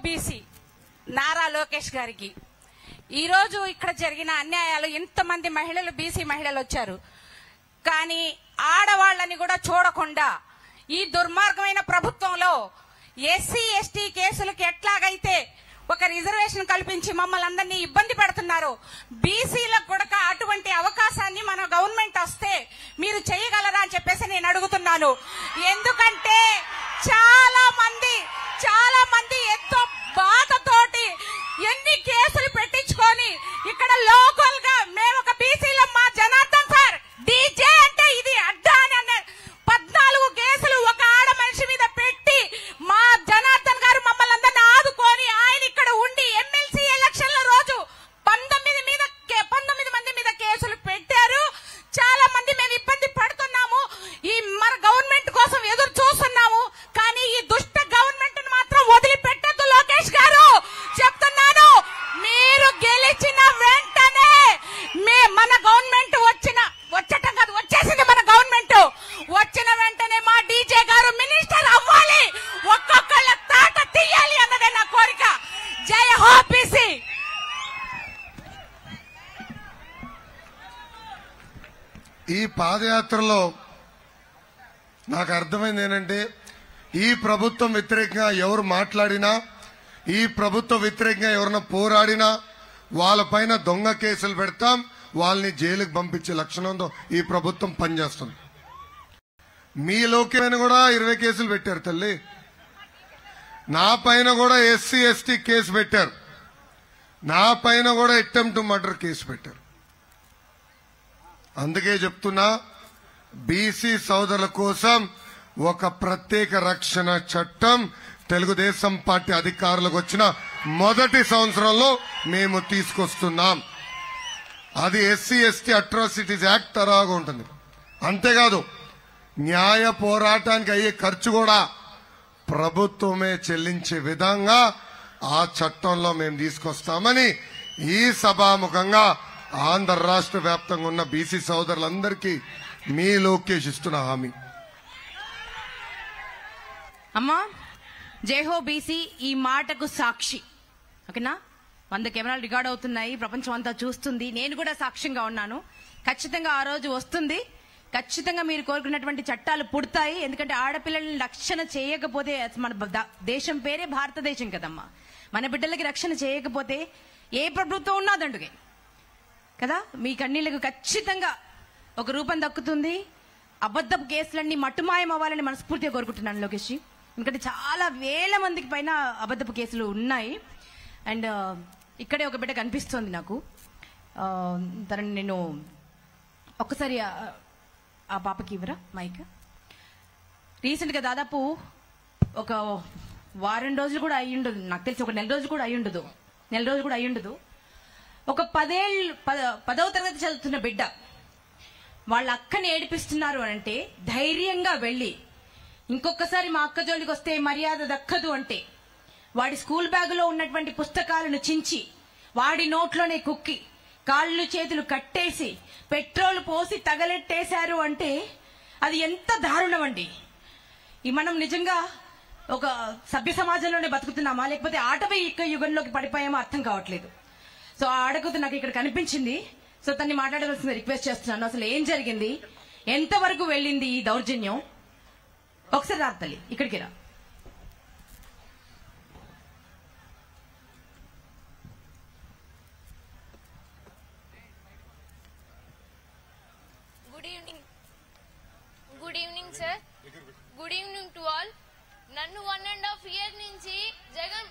BC Nara Lokesh గారికి ఈ రోజు ఇక్కడ జరిగిన అన్యాయాలు ఇంతమంది మహిళలు బీసీ మహిళలు వచ్చారు కానీ ఆడవాళ్ళని కూడా చూడకుండా ఈ దుర్మార్గమైన ప్రభుత్వంలో ఎస్సీ ఎస్టీ కేసులకు ఎట్లాగైతే ఒక రిజర్వేషన్ కల్పించి మమ్మల్ని అందరినీ ఇబ్బంది పెడుతున్నారు బీసీలకు కూడా అటువంటి అవకాశాన్ని మన గవర్నమెంట్ వస్తే మీరు చేయగలరా అని చెప్పేసి నేను అడుగుతున్నాను ఎందుకంటే చాలా మంది చాలా మంది ఎంతో బాధతోటి ఎన్ని కేసులు పెట్టించుకొని ఇక్కడ లోకల్ గా మేము ఒక బీసీలో మా జనార్దన్ సార్ డీజే అంటే ఇది అడ్డా అని అన్నారు పద్నాలుగు కేసులు ఒక ఆడ మనిషి మీద పెట్టి మా జనార్దన్ గారు మమ్మల్ని అందరిని ఆదుకొని ఆయన ఇక్కడ ఉండి ఎమ్మెల్సీ ఎలక్షన్ల రోజు పంతొమ్మిది మీద కే- పంతొమ్మిది మంది మీద కేసులు పెట్టారు చాలా మంది మేము ఇబ్బంది పడుతున్నాము ఈ మన గవర్నమెంట్ కోసం ఎదురు చూస్తున్నాము కానీ ఈ దుష్ట గవర్నమెంట్ మాత్రం వదిలిపెట్టద్దు లోకేష్ గారు చెప్తున్నాను మీరు గెలిచిన వెంటనే మే మన గవర్నమెంట్ వచ్చిన వచ్చటం కాదు వచ్చేసింది మన గవర్నమెంట్ వచ్చిన వెంటనే మా డీజే గారు మినిస్టర్ అవ్వాలి ఒక్కొక్కళ్ళ తాట తీయాలి అన్నదే నా కోరిక జై హో బీసీ ఈ పాదయాత్రలో నాకు అర్థమైంది ఏంటంటే ఈ ప్రభుత్వం వ్యతిరేకంగా ఎవరు మాట్లాడినా ఈ ప్రభుత్వ వ్యతిరేకంగా ఎవరైనా పోరాడినా వాళ్ళపైన దొంగ కేసులు పెడతాం వాళ్ళని జైలుకు పంపించే లక్షణంతో ఈ ప్రభుత్వం పనిచేస్తుంది మీలోకి పైన కూడా ఇరవై కేసులు పెట్టారు తల్లి నా పైన కూడా ఎస్సీ ఎస్టీ కేసు పెట్టారు నా పైన కూడా అటెంప్ట్ మర్డర్ కేసు పెట్టారు అందుకే చెప్తున్నా బీసీ సోదరుల కోసం ఒక ప్రత్యేక రక్షణ చట్టం తెలుగుదేశం పార్టీ అధికారులకు వచ్చిన మొదటి సంవత్సరంలో మేము తీసుకొస్తున్నాం అది ఎస్సీ ఎస్టీ అట్రాసిటీస్ యాక్ట్ తరహాగా ఉంటుంది అంతేకాదు న్యాయ పోరాటానికి అయ్యే ఖర్చు కూడా ప్రభుత్వమే చెల్లించే విధంగా ఆ చట్టంలో మేము తీసుకొస్తామని ఈ సభాముఖంగా ఆంధ్ర రాష్ట్ర వ్యాప్తంగా ఉన్న బీసీ సోదరులందరికీ మీ లోకేష్ ఇస్తున్న హామీ అమ్మా జైహో బీసీ ఈ మాటకు సాక్షి ఓకేనా వంద కెమెరాలు రికార్డ్ అవుతున్నాయి ప్రపంచం అంతా చూస్తుంది నేను కూడా సాక్ష్యంగా ఉన్నాను ఖచ్చితంగా ఆ రోజు వస్తుంది ఖచ్చితంగా మీరు కోరుకున్నటువంటి చట్టాలు పుడతాయి ఎందుకంటే ఆడపిల్లల్ని రక్షణ చేయకపోతే అసలు మన ద- దేశం పేరే భారతదేశం కదమ్మా మన బిడ్డలకి రక్షణ చేయకపోతే ఏ ప్రభుత్వం ఉన్నా దండుగే కదా మీ కన్నీళ్లకు ఖచ్చితంగా ఒక రూపం దక్కుతుంది అబద్ధపు కేసులన్నీ మట్టుమాయం అవ్వాలని మనస్ఫూర్తిగా కోరుకుంటున్నాను లోకేష్ జీ. ఎందుకంటే చాలా వేల మందికి పైన అబద్ధపు కేసులు ఉన్నాయి అండ్ ఇక్కడే ఒక బిడ్డ కనిపిస్తోంది నాకు ఆ, తనని నేను ఒక్కసారి ఆ- ఆ పాపకి ఇవ్వరా మైక్ రీసెంట్గా దాదాపు ఒక వారం రోజులు కూడా అయి ఉండదు నాకు తెలిసి ఒక నెల రోజులు కూడా అయి ఉండదు నెల రోజులు కూడా అయి ఉండదు ఒక పదేళ్ళు పద పదవ తరగతి చదువుతున్న బిడ్డ వాళ్ళ అక్కని ఏడిపిస్తున్నారు అని అంటే ధైర్యంగా వెళ్ళి ఇంకొకసారి మా అక్క జోలికి వస్తే మర్యాద దక్కదు అంటే వాడి స్కూల్ బ్యాగులో ఉన్నటువంటి పుస్తకాలను చించి వాడి నోట్లోనే కుక్కి కాళ్ళు చేతులు కట్టేసి పెట్రోల్ పోసి తగలెట్టేశారు అంటే అది ఎంత దారుణం అండి ఈ మనం నిజంగా ఒక సభ్య సమాజంలోనే బతుకుతున్నామా లేకపోతే ఆటవీ ఇక్క యుగంలోకి పడిపోయామో అర్థం కావట్లేదు సో ఆ ఆడకూతురు నాకు ఇక్కడ కనిపించింది సో తన్ని మాట్లాడవలసింది రిక్వెస్ట్ చేస్తున్నాను అసలు ఏం జరిగింది ఎంతవరకు వెళ్ళింది ఈ దౌర్జన్యం ఒకసారి రా తల్లి ఇక్కడికి రా good evening good evening sir good evening to all నన్ను వన్ అండ్ హాఫ్ ఇయర్ నుంచి జగన్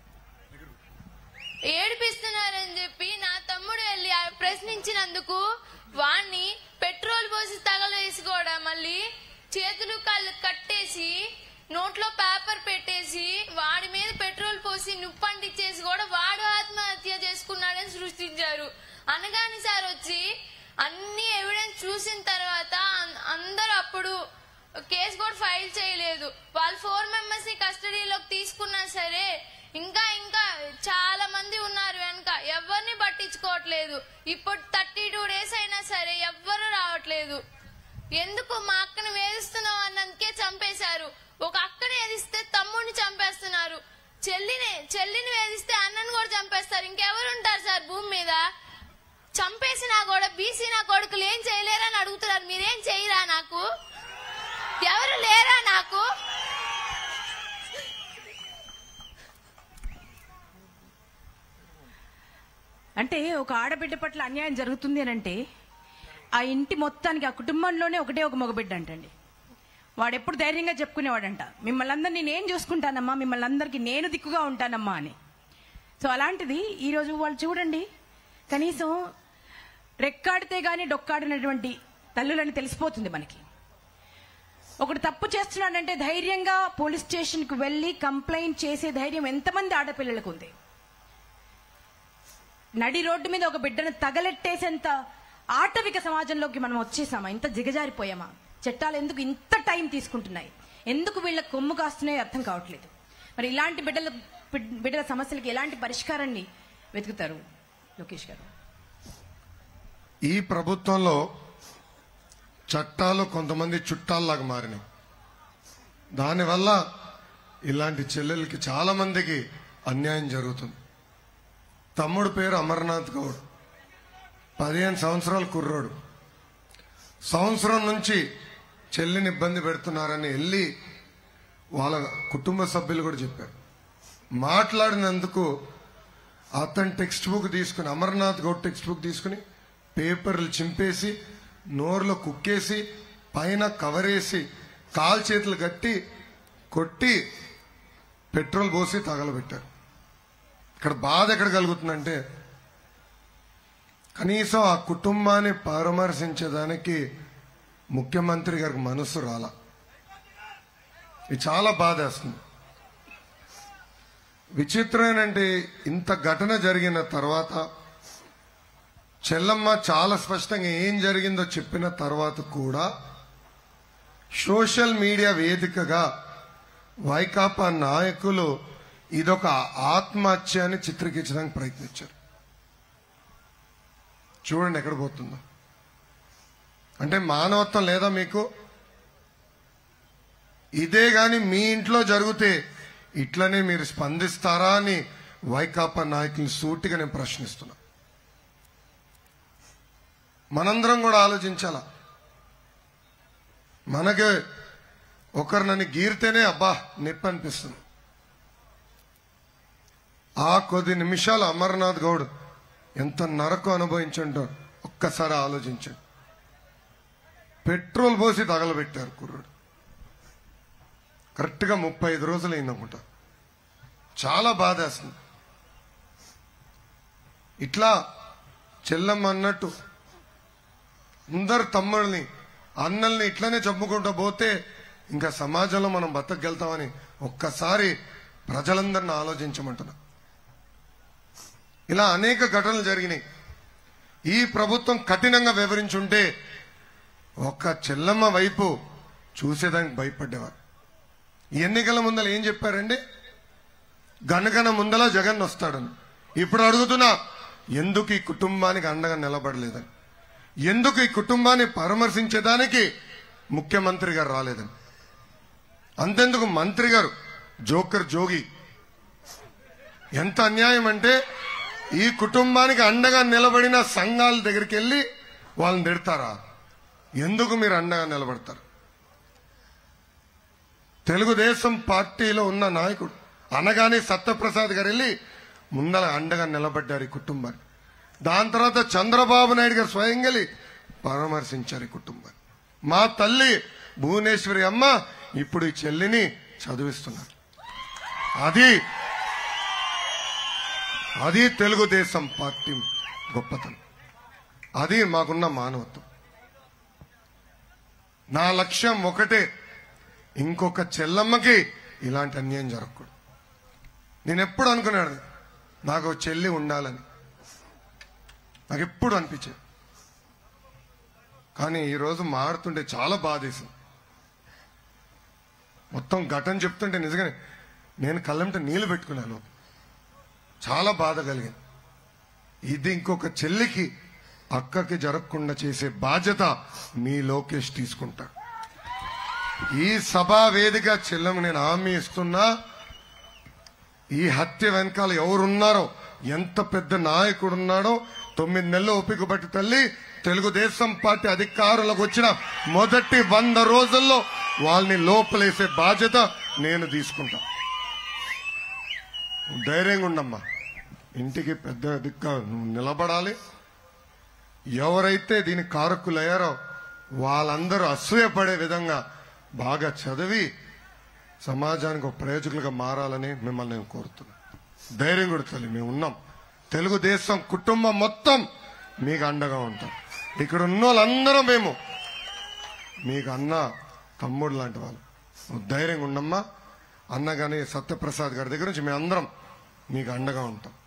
ఏడిపిస్తున్నారని చెప్పి నా తమ్ముడు వెళ్ళి ఆ ప్రశ్నించినందుకు వాణ్ణి పెట్రోల్ పోసి తగలేసుకోవడం మళ్ళీ చేతులు కాళ్ళు కట్టేసి నోట్లో పేపర్ పెట్టేసి వాడి మీద పెట్రోల్ పోసి నుప్పంటిచ్చేసి కూడా వాడు ఆత్మహత్య చేసుకున్నాడని సృష్టించారు అనగాని సార్ వచ్చి అన్ని ఎవిడెన్స్ చూసిన తర్వాత అం- అందరూ అప్పుడు కేసు కూడా ఫైల్ చేయలేదు వాళ్ళు ఫోర్ మెంబర్స్ ని కస్టడీలోకి తీసుకున్నా సరే ఇంకా ఇంకా చాలా మంది ఉన్నారు వెనక ఎవరిని పట్టించుకోవట్లేదు ఇప్పుడు థర్టీ టూ డేస్ అయినా సరే ఎవ్వరు రావట్లేదు ఎందుకు మా అక్కని వేధిస్తున్నావు అన్నందుకే చంపేశారు ఒక అక్కని వేధిస్తే తమ్ముడిని చంపేస్తున్నారు చెల్లిని చెల్లిని వేధిస్తే అన్నను కూడా చంపేస్తారు ఇంకెవరు ఉంటారు సార్ భూమి మీద చంపేసినా కూడా బీసీ నా కొడుకులు ఏం చేయలేరని అడుగుతున్నారు మీరేం చేయరా నాకు ఎవరు లేరా నాకు అంటే ఒక ఆడబిడ్డ పట్ల అన్యాయం జరుగుతుంది అని అంటే ఆ ఇంటి మొత్తానికి ఆ కుటుంబంలోనే ఒకటే ఒక మగబిడ్డ అంటండి వాడు ఎప్పుడు ధైర్యంగా చెప్పుకునేవాడంట మిమ్మల్ని అందరినీ నేను చూసుకుంటానమ్మా మిమ్మల్ని అందరికీ నేను దిక్కుగా ఉంటానమ్మా అని సో అలాంటిది ఈరోజు వాళ్ళు చూడండి కనీసం రెక్కాడితే గాని డొక్కాడినటువంటి తల్లులని తెలిసిపోతుంది మనకి ఒకడు తప్పు చేస్తున్నాడంటే ధైర్యంగా పోలీస్ స్టేషన్కి వెళ్ళి కంప్లైంట్ చేసే ధైర్యం ఎంతమంది ఆడపిల్లలకు ఉంది నడి రోడ్డు మీద ఒక బిడ్డను తగలెట్టేసేంత ఆటవిక సమాజంలోకి మనం వచ్చేసామా ఇంత దిగజారిపోయామా చట్టాలు ఎందుకు ఇంత టైం తీసుకుంటున్నాయి ఎందుకు వీళ్ళ కొమ్ము కాస్తున్నాయో అర్థం కావట్లేదు మరి ఇలాంటి బిడ్డల బిడ్డల సమస్యలకి ఎలాంటి పరిష్కారాన్ని వెతుకుతారు లోకేష్ గారు ఈ ప్రభుత్వంలో చట్టాలు కొంతమంది చుట్టాల్లాగా మారినాయి దానివల్ల ఇలాంటి చెల్లెలకి చాలా మందికి అన్యాయం జరుగుతుంది తమ్ముడు పేరు అమర్నాథ్ గౌడ్ పదిహేను సంవత్సరాల కుర్రోడు సంవత్సరం నుంచి చెల్లిని ఇబ్బంది పెడుతున్నారని వెళ్ళి వాళ్ళ కుటుంబ సభ్యులు కూడా చెప్పారు మాట్లాడినందుకు అతని టెక్స్ట్ బుక్ తీసుకుని అమర్నాథ్ గౌడ్ టెక్స్ట్ బుక్ తీసుకుని పేపర్లు చింపేసి నోరులో కుక్కేసి పైన కవరేసి కాలు చేతులు కట్టి కొట్టి పెట్రోల్ పోసి తగలబెట్టారు ఇక్కడ బాధ ఎక్కడ కలుగుతుందంటే కనీసం ఆ కుటుంబాన్ని పరామర్శించడానికి ముఖ్యమంత్రి గారికి మనసు రాల ఇది చాలా బాధేస్తుంది విచిత్రం ఏంటంటే ఇంత ఘటన జరిగిన తర్వాత చెల్లమ్మ చాలా స్పష్టంగా ఏం జరిగిందో చెప్పిన తర్వాత కూడా సోషల్ మీడియా వేదికగా వైకాపా నాయకులు ఇదొక ఆత్మహత్య అని చిత్రీకరించడానికి ప్రయత్నించారు చూడండి ఎక్కడ పోతుందో అంటే మానవత్వం లేదా మీకు ఇదే గాని మీ ఇంట్లో జరిగితే ఇట్లనే మీరు స్పందిస్తారా అని వైకాపా నాయకులు సూటిగా నేను ప్రశ్నిస్తున్నా మనందరం కూడా ఆలోచించాల మనకి ఒకరు నన్ను గీరితేనే అబ్బా నొప్పి అనిపిస్తుంది ఆ కొద్ది నిమిషాలు అమర్నాథ్ గౌడ్ ఎంత నరకు అనుభవించుంటారు ఒక్కసారి ఆలోచించండి పెట్రోల్ పోసి తగలబెట్టారు కుర్రుడు కరెక్ట్ గా ముప్పై ఐదు రోజులు అయిందనుకుంటా చాలా బాధేస్తుంది ఇట్లా చెల్లమ్మ అన్నట్టు అందరు తమ్ముళ్ళని అన్నల్ని ఇట్లనే చంపుకుంటూ పోతే ఇంకా సమాజంలో మనం బతకగలుగుతామని ఒక్కసారి ప్రజలందరిని ఆలోచించమంటున్నా ఇలా అనేక ఘటనలు జరిగినాయి ఈ ప్రభుత్వం కఠినంగా వివరించుంటే ఒక్క చెల్లమ్మ వైపు చూసేదానికి భయపడ్డేవారు ఈ ఎన్నికల ముందల ఏం చెప్పారండి గనగన ముందల జగన్ వస్తాడని ఇప్పుడు అడుగుతున్నా ఎందుకు ఈ కుటుంబానికి అండగా నిలబడలేదని ఎందుకు ఈ కుటుంబాన్ని పరామర్శించేదానికి ముఖ్యమంత్రి గారు రాలేదని అంతెందుకు మంత్రి గారు జోకర్ జోగి ఎంత అన్యాయం అంటే ఈ కుటుంబానికి అండగా నిలబడిన సంఘాల దగ్గరికి వెళ్ళి వాళ్ళని తిడతారా ఎందుకు మీరు అండగా నిలబడతారు తెలుగుదేశం పార్టీలో ఉన్న నాయకుడు అనగానే సత్యప్రసాద్ గారు వెళ్ళి ముందల అండగా నిలబడ్డారు ఈ కుటుంబాన్ని దాని తర్వాత చంద్రబాబు నాయుడు గారు స్వయంగా వెళ్ళి పరామర్శించారు ఈ కుటుంబాన్ని మా తల్లి భువనేశ్వరి అమ్మ ఇప్పుడు ఈ చెల్లిని చదివిస్తున్నారు అది అది తెలుగుదేశం పార్టీ గొప్పతనం అది మాకున్న మానవత్వం నా లక్ష్యం ఒకటే ఇంకొక చెల్లమ్మకి ఇలాంటి అన్యాయం జరగకూడదు నేను ఎప్పుడు అనుకున్నాను నాకు ఒక చెల్లి ఉండాలని నాకు ఎప్పుడు అనిపించేది కానీ ఈరోజు మారుతుంటే చాలా బాధేసింది మొత్తం ఘటన చెప్తుంటే నిజంగానే నేను కళ్ళంటే నీళ్లు పెట్టుకున్నాను చాలా బాధ కలిగింది ఇది ఇంకొక చెల్లికి అక్కకి జరగకుండా చేసే బాధ్యత మీ లోకేష్ తీసుకుంటాడు ఈ సభా వేదిక చెల్లెము నేను హామీ ఇస్తున్నా ఈ హత్య వెనకాల ఎవరున్నారో ఎంత పెద్ద నాయకుడు ఉన్నాడో తొమ్మిది నెలలు ఓపిక బట్టి తల్లి తెలుగుదేశం పార్టీ అధికారులకు వచ్చిన మొదటి వంద రోజుల్లో వాళ్ళని లోపలేసే బాధ్యత నేను తీసుకుంటా నువ్వు ధైర్యంగా ఉండమ్మా ఇంటికి పెద్ద దిక్క నువ్వు నిలబడాలి ఎవరైతే దీని కారకులయ్యారో వాళ్ళందరూ అసూయపడే విధంగా బాగా చదివి సమాజానికి ఒక ప్రయోజకులుగా మారాలని మిమ్మల్ని నేను కోరుతున్నాను ధైర్యం కూడా తల్లి మేము ఉన్నాం తెలుగుదేశం కుటుంబం మొత్తం మీకు అండగా ఉంటాం ఇక్కడ ఉన్న వాళ్ళందరం మేము మీకు అన్న తమ్ముడు లాంటి వాళ్ళు నువ్వు ధైర్యంగా ఉండమ్మా అన్న గాని సత్యప్రసాద్ గారి దగ్గర నుంచి మేము అందరం మీకు అండగా ఉంటాం